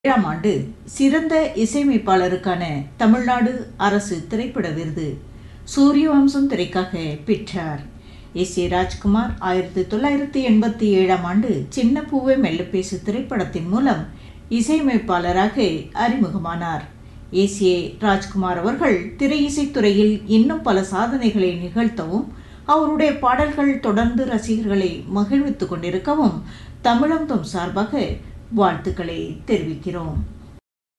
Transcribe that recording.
ஏழாம் ஆண்டு சிறந்த இசையமைப்பாளருக்கான தமிழ்நாடு அரசு திரைப்பட விருது சூரியவம்சம் திரைக்காக பெற்றார் எஸ் ஏ ராஜ்குமார் ஆயிரத்தி தொள்ளாயிரத்தி எண்பத்தி ஏழாம் ஆண்டு சின்ன பூவே மெல்லப்பேசு திரைப்படத்தின் மூலம் இசையமைப்பாளராக அறிமுகமானார் எஸ் ஏ ராஜ்குமார் அவர்கள் திரை இசைத்துறையில் இன்னும் பல சாதனைகளை நிகழ்த்தவும் அவருடைய பாடல்கள் தொடர்ந்து ரசிகர்களை மகிழ்வித்துக் கொண்டிருக்கவும் தமிழம்தம் சார்பாக வாழ்த்துக்களை தெரிவிக்கிறோம்